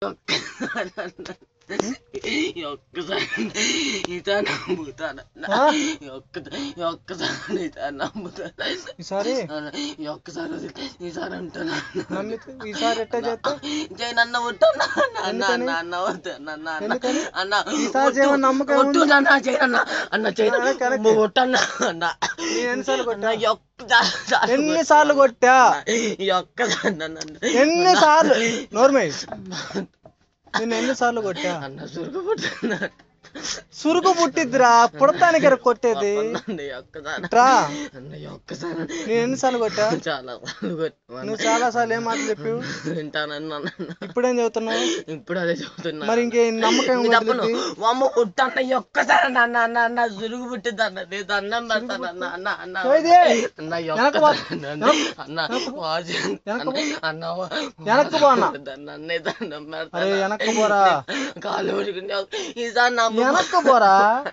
ఒక్కసారి ఇతా నమ్ముతాను ఆ? ఒక్కసారి ఇతా నమ్ముతాను ఈసారి ఒక్కసారి వదిలి ఈసారి అంటాను నమ్మితే ఈసారి ఎట్టా చేస్తా జయనన్న వద్దన్నా అన్న ఎందుకని? నాన్న వద్దన్న నాన్న ఎందుకని? అన్న ఈసారి చేయమని నమ్మకం ఒట్టు ఉంది? నాన్న జయనన్న అన్న జయన అదే correct. ఒట్టన్న అన్న నేను ఎన్నిసార్లు కొట్టా అన్న ఒక్కసారి ఎన్నిసార్లు కొట్టా ఈ ఒక్కసారి నన్ను ఎన్నిసార్లు నోర్మై నేను ఎన్నిసార్లు కొట్టా అన్న సురుకు పుట్టిన సురుకు పుట్టిద్దిరా పుడతానికి రా కొట్టేది అన్న ఈ ఒక్కసారి ట్రా అన్న ఈ ఒక్కసారి నేను ఎన్నిసార్లు కొట్టా చాలా సార్లు కొట్టాను. నువ్వు చాలా సార్లు ఏం మాటలు చెప్పావు వింటానన్న అన్న. ఇప్పుడేం చదువుతున్నావు ఇప్పుడు అదే చెబుతున్నా మరి ఇంకే నమ్మకం ఇంక తప్పను వదిలిద్ది? వామ్మ కొట్టన్న ఈ ఒక్కసారి అన్న అన్న అన్న సురుగు పుట్టిద్ది అన్న నేను అన్నం పెడతాను అన్న అన్న అన్న ఏది? అన్న ఈ వెనక్కి పో. ఒక్కసారి అన్న అన్న వాసి వెనక్కి పో. అన్న వెనక్కి పో అన్న. అన్న అన్నే దండం అరే పెడతాను వెనక్కి పోరా కాలు పడుకుంటే ఈసారి నా వెనక్కి పోరా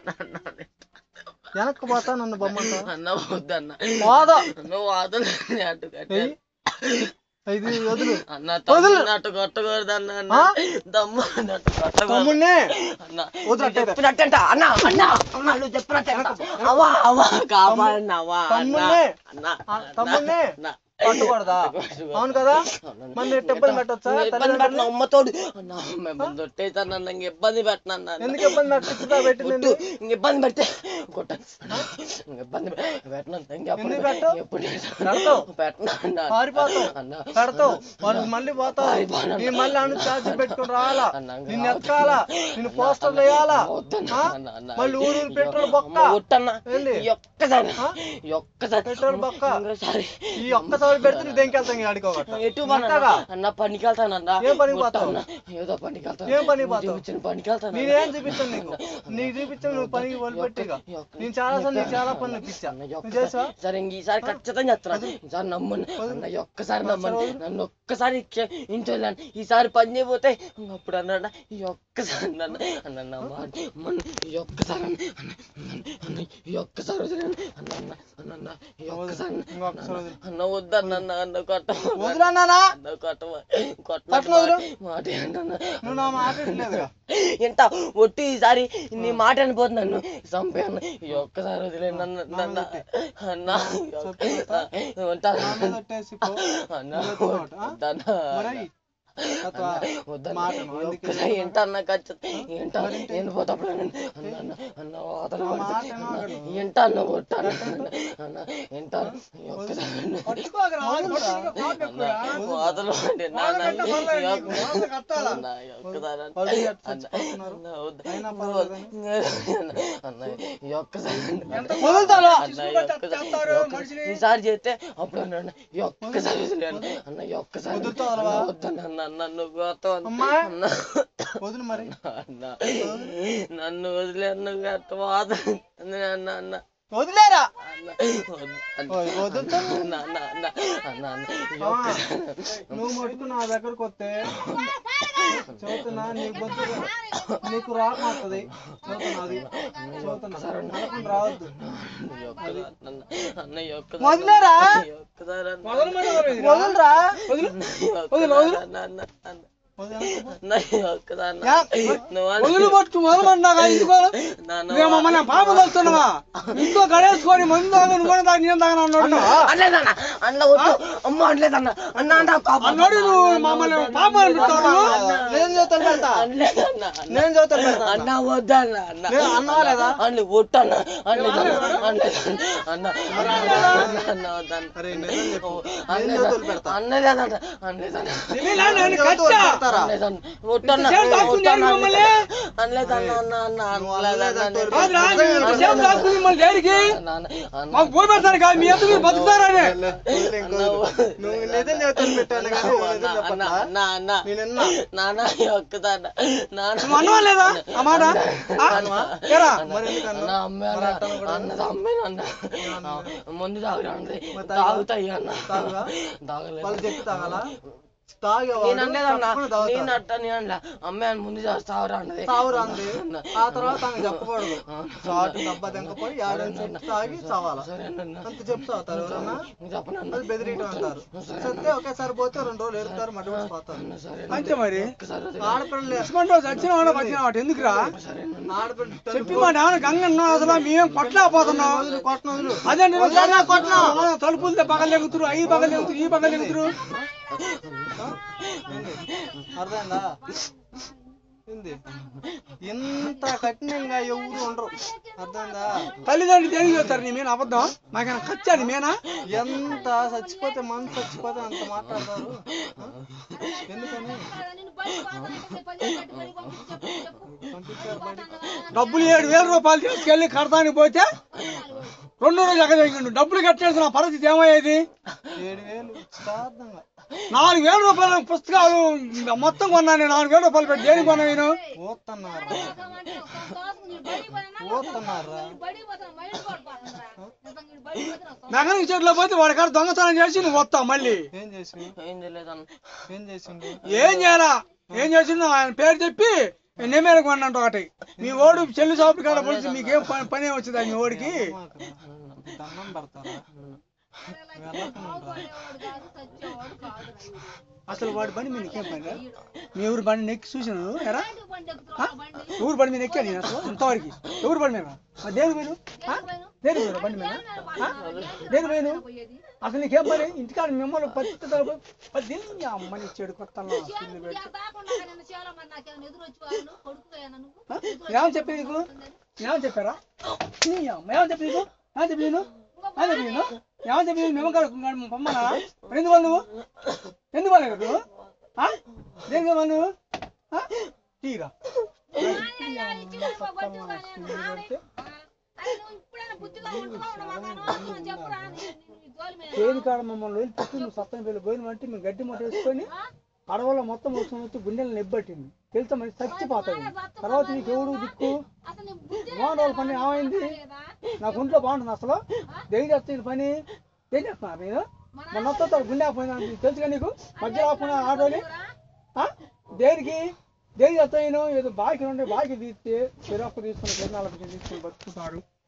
వెనక్కి పోతా నన్ను బొమ్మంటా అన్న వద్దన్న పోదా నువ్వు వాదన అటు కట్టే ఏయ్. ఇది వదులు అన్న తమ్ముడు కొట్టకూడదు అన్న అన్న ఆ? తమ్ముడు అట్టు కొట్టకూడదు తమ్ముడిని అన్న వద్దు నువ్వు అట్టే. చెప్పినట్టంట అన్న అన్న అన్న నువ్వు చెప్పినట్టంట అవ్వా అవ్వా కాపాడన్న అవ్వా అన్న తమ్ముడిని అన్న ఆ, తమ్ముడిని అన్న పట్టకూడదా అవును కదా మన నెట్ ఇబ్బంది పెట్టొచ్చా నువ్వు ఇబ్బంది తల్లిదండ్రులు? పెట్టిన అమ్మతోడు అన్న మిమ్మల్ని తొట్టేసాను అన్న ఇంక ఇబ్బంది పెట్టిన అన్న ఎందుకు ఇబ్బంది పెట్టిందా పెట్టింది కొట్టు ఇంక ఇబ్బంది పెట్టే కొట్ట ఇంక ఇబ్బంది పెట్టిన ఎందుకు పెట్టవు? ఎప్పుడు పెడతావు. పెట్టిన అన్న పారిపోతావు అన్న పెడతావు వాళ్ళు మళ్ళీ పోతావు పారిపోను. నీ మళ్ళీ అను ఛార్జీ పెట్టుకుని రావాలా అన్న, అన్న, నిన్ను ఎత్తుకాలా నిన్ను పోస్టర్ వేయాలా వద్దన్న, ఆ? అన్న, అన్న. మళ్ళీ ఊరు ఊరు పెట్రోల్ అమ్మ, బొక్క వద్దన్న. ఏంది? ఈ ఒక్కసారి ఆ? ఈ ఒక్కసారి పెట్రోల్ బొక్క. ఇంకోసారి ఈ ఒక్కసారి పెడితే నీ దేనికి వెళ్తాం అడుకోగట్ట ఎటు పని మెత్తగా. అన్న పనికి వెళ్తానన్న ఏ పనికి వద్దు పోతావు? అన్న. ఏదో పనికి వెళ్తాను ఏం పనికి నువ్వు పోతావు? చూపించిన పనికి వెళ్తాను నేనేం చూపిస్తాను నీకు నీకు చూపించాను నువ్వు పనికి వదిలిపెట్టిగా నేను చాలా సార్లు నీకు చాలా పనులు ఇప్పించా అన్న, ఈ నువ్వు ఒక్కసారి- చేసావా సరే ఇంక ఈసారి ఖచ్చితంగా చెప్తాను ఈసారి నమ్మను అన్న ఈ ఒక్కసారి నమ్మను నన్ను ఒక్కసారి క్ష- ఇంట్లో వెళ్ళాను. ఈసారి పని చేయబోతే ఇంక అప్పుడు అన్నాడు ఈ ఒక్కసారి నన్ను అన్న అన్న మాట మన ఈ ఒక్కసారి అన్న అన్న, అన్న, అన్న, ఈ ఒక్కసారి వదిలేను అన్న అన్న అన్న అన్న ఈ ఒక్కసారి అన్న, ఇంకొకసారి వదిలు. అన్న వద్దన్న అన్న అన్న కొట్ట వదిలన్నానా అన్న కొట్ట కొట్ట పట్టున వదిలు. మాట ఏంటన్న నువ్వు నా మాట వినలేదుగా. ఎంత ఒట్టి ఈసారి నీ మాట అనిపోతుంది నన్ను చంపాను ఈ ఒక్కసారి వదిలే నన్ను నన్ను అన్న ఈ ఒక్క- ఉంటాను నా మీద ఒట్టేసి పో. అన్న నువ్వు ఎత్తుకోవట, ఆ? వద్దన్న మరి అట్లా వద్దన్న మాటను, ఈ అందుకే ఒక్కసారి ఏంటన్న ఖచ్చితంగా ఏంట నేను పోతప్పుడు అన్న అన్న అన్న వాతలు నా మాట వినవగను. ఏంట అన్న కొట్టాను అన్న ఏంట ఈ ఒక్కసారి పట్టుకోగరా, వదులురా. అన్న వాతలు పడి నాన్న వాతలు ఈ కట్టాలి, ఒక్క- వాతలు కట్టాలా? అన్న ఈ ఒక్కసారి అన్న- వాళ్ళు ఎట్లా అన్న చచ్చిపోతున్నారు? అన్న వద్దు. అయినా నువ్వు పర్వాలేదని. అన్న ఈ ఒక్కసారి వదులుతారా? అన్న ఈ ఒక్కసారి ఈ ఒక్క- ఈసారి చేస్తే అప్పుడు అన్నాడు ఈ ఒక్కసారి వదిలేను అన్న ఈ ఒక్కసారి వదులుతావా? అన్న వద్దన్న అన్న నన్ను కొత్త అమ్మా. అన్న వదులు మరి అన్న నన్ను వదిలేను గట్ట వాత అన్న అన్న వదిలేరా అన్న వద్దు. అన్న ఓయ్, వదులుతా అన్న అన్న అన్న అన్న అన్న ఈ ఆ, ఒక్కసారి నువ్వు మటుకు నా దగ్గరకు వస్తే చదువుతున్నా నీకు బొద్దు నీకు రాకం వస్తుంది చదువుతున్నా అది చదువుతున్నా నరకం రావద్దు ఈ ఒక్కసారి అన్న అన్న ఈ ఒక్కసారి వదిలేరా? ఈ ఒక్కసారి అన్న వదులురా ఈ ఒక్కసారి అన్న అన్న అన్న వదిలేరా? అన్న ఈ ఒక్కసారి అన్న. యా, నువ్వు అన్న- వదిలి పట్టు మొదలమన్నాగా ఇంకో నాన్న మేము మన పాప వస్తున్నావా ఇంకో గడేసుకొని మందు తాగు నువ్వు తాగు నేను తాగను అన్నాడు అనలేదన్న అన్న వద్దు అమ్మ అనలేదన్న అన్న అన్న పాప అన్నాడు నువ్వు మమ్మల్ని పాప అనిపిస్తావు నేను చదువుతాను పెడతా అనలేదన్న నేను చదువుతాను పెడతా అన్న వద్దన్న అన్న నేను అన్నావా లేదా? అన్న ఒట్టన్న అనలేదన్న అనలేదన్న అన్న అన్న వద్దన్న అరే నిజం చెప్పు అన్నలేదన్న నేను చదువుతాను పెడతా అనలేదన్న అనలేదన్న నేను చదువుతాను పెడతారా అనలేదన్న ఒట్టన్న ఇంతసేపు దాక్కున్నారు ఒట్టన్న మమ్మల్ని? అనలేదన్న అన్న అన్న నువ్వు అనలేదన్న అనలేదంటే కాదురా మీరు ఇంతసేపు దాక్కుని మిమ్మల్ని దేనికి అన్న అన్న అన్న మాకు పోయి పెడతారు కాదు మీ ఎందుకు మీరు బతుకుతారని వదిలే, ఇంకో వదిలే. నువ్వు నిజం చదువుతాను పెట్టాను కానీ నువ్వు నిజం చెప్పట్లా అన్న అన్న నేను విన్నా. నాన్న ఒక్కదాన్న నాన్న నువ్వు అన్నవా లేదా ఆ మాట ఆ? ఏరా? మరి ఎందుకు అన్నావు? అన్న అమ్మే అన్న అన్నది అమ్మేను అన్న ముందు తాగురా అన్నది తాగుతాయి అన్న తాగురా? తాగలేదు వాళ్ళు చెప్పి తాగాలా తాగేవాడు నేను అనలేదన్నా తప్పకుండా తాగుతాడు. నేను అట్ట నేను అనలే అమ్మాయి ముందు చేస్తావరా అన్నది తావురా అంది ఆ తర్వాత ఆమె చెప్పకూడదు చాటు దెబ్బ దెంకపోయి ఏడని చెప్పి తాగి చావాలా సరే అన్న అంత చెప్పి తాగుతారు ఎవరన్నా చెప్పనన్నా అది బెదిరియటం అంటారు సత్తే ఒకేసారి పోతే రెండు రోజులు ఎడుతారు మట్టి వచ్చి పోతారు సరే అంతే మరి ఒక్కసారి వదిలేయ్. ఆడపిల్లలు చచ్చిపోండి చచ్చిన వాడు బతికిన వాడు ఎందుకురా సరే ఆడపిల్ల చెప్పి మా నాన్న గంగ అసలు మేము కొట్టలేకపోతున్నాం వదులు కొట్టను వదులు అదే నేను కొట్టలే, కొట్టను. తలుపులతో పగలు ఎగుతురు అవి పగలు ఎగుతురు ఈ పగలు ఎగుతురు ఏంది? అర్థమైందా ఏంది ఇంత కఠినంగా ఎవరు ఉండరు అర్థమైందా తల్లిదండ్రులు దేనికి చెప్తారు నీ మీద అబద్ధం మాకైనా ఖర్చా నీ మీనా ఎంత చచ్చిపోతే మనసు చచ్చిపోతే అంత మాట్లాడతారు ఆ? ఎందుకని పంపించారు బయటికి డబ్బులు ఏడు వేల రూపాయలు తీసుకెళ్లి కడతానికి పోతే రెండు రోజులు ఎక్కడ డబ్బులు కట్టేసిన పరిస్థితి ఏమయ్యేది ఏడు వేలు శ్రాద్ధంగా నాలుగు వేల రూపాయల పుస్తకాలు ఇంకా మొత్తం కొన్నాను నాలుగు వేల రూపాయలు పెట్టి దేనికి కొన్నా నేను పోతున్నారా పోతున్నారా మెకానిక్ చెట్లో పోతే వాడి కాడ దొంగతనం చేసి నువ్వు వస్తావు మళ్ళీ ఏం చేసి ఏం తెలియదన్న ఏం చేసిండు ఏం చేయాలా ఏం చేసిండు ఆయన పేరు చెప్పి నేమేర కొన్నంట ఒకటి మీ ఓడు చెల్లి షాపు కాడ పోలీసు మీకేం పని పని వచ్చిందా మీ ఓడికి మాకురా. దండం పెడతారా వెళ్ళకుండా అసలు వాడి బండి మీద నీకేం పని రా? మీ ఊరు బండి నెక్కి చూసినాను ఎరా ఆ? ఊరు బండి మీద ఎక్కా నేను అసలు ఇంతవరకు ఎవరు బండి మీద మరి దేని పోయిను ఆ? దేని పోయినా బండి మీద ఆ? దేని పోయిను అసలు నీకేం పని ఇంటికాడ మిమ్మల్ని పత్తి పది అమ్మని చెడు కొత్త పిల్లి పెట్టి ఆ? ఏమని చెప్పి నీకు ఏమని చెప్పారా నీ అమ్మ ఏమని చెప్పి నీకు ఏమని చెప్పి నేను ఏమని చెప్పి నేను ఏమని చెప్పి నేను మేము పొమ్మనా మరి ఎందుకు వాళ్ళు నువ్వు ఎందుకు వాళ్ళు నువ్వు ఆ? దేనికి వాళ్ళు నువ్వు ఆ? తీరా చేను కాడ మమ్మల్ని వదిలిపెట్టి నువ్వు సత్తం పిల్లలు పోయిన అంటే మేము గడ్డి మొట్ట వేసుకొని అడవుల్లో మొత్తం వచ్చి వచ్చి గుండెలు నెబ్బట్టింది తెలుసా మరి చచ్చిపోతుంది తర్వాత నీకు ఎవడు దిక్కు బాగుండే పని ఏమైంది నాకు ఒంట్లో బాగుంటుంది అసలు దేని చేస్తుంది పని ఏం చేస్తున్నారు నేను మొన్న వస్తా గుండె పోయినా తెలుసుగా నీకు మధ్య రాకుండా ఆటోని ఆ? దేనికి దేనికి చేస్తా నేను ఏదో బాకీ ఉండే బాకీ తీస్తే చిరాకు తీసుకుని తిరునాళ్ళకి తీసుకుని బతుకుతాడు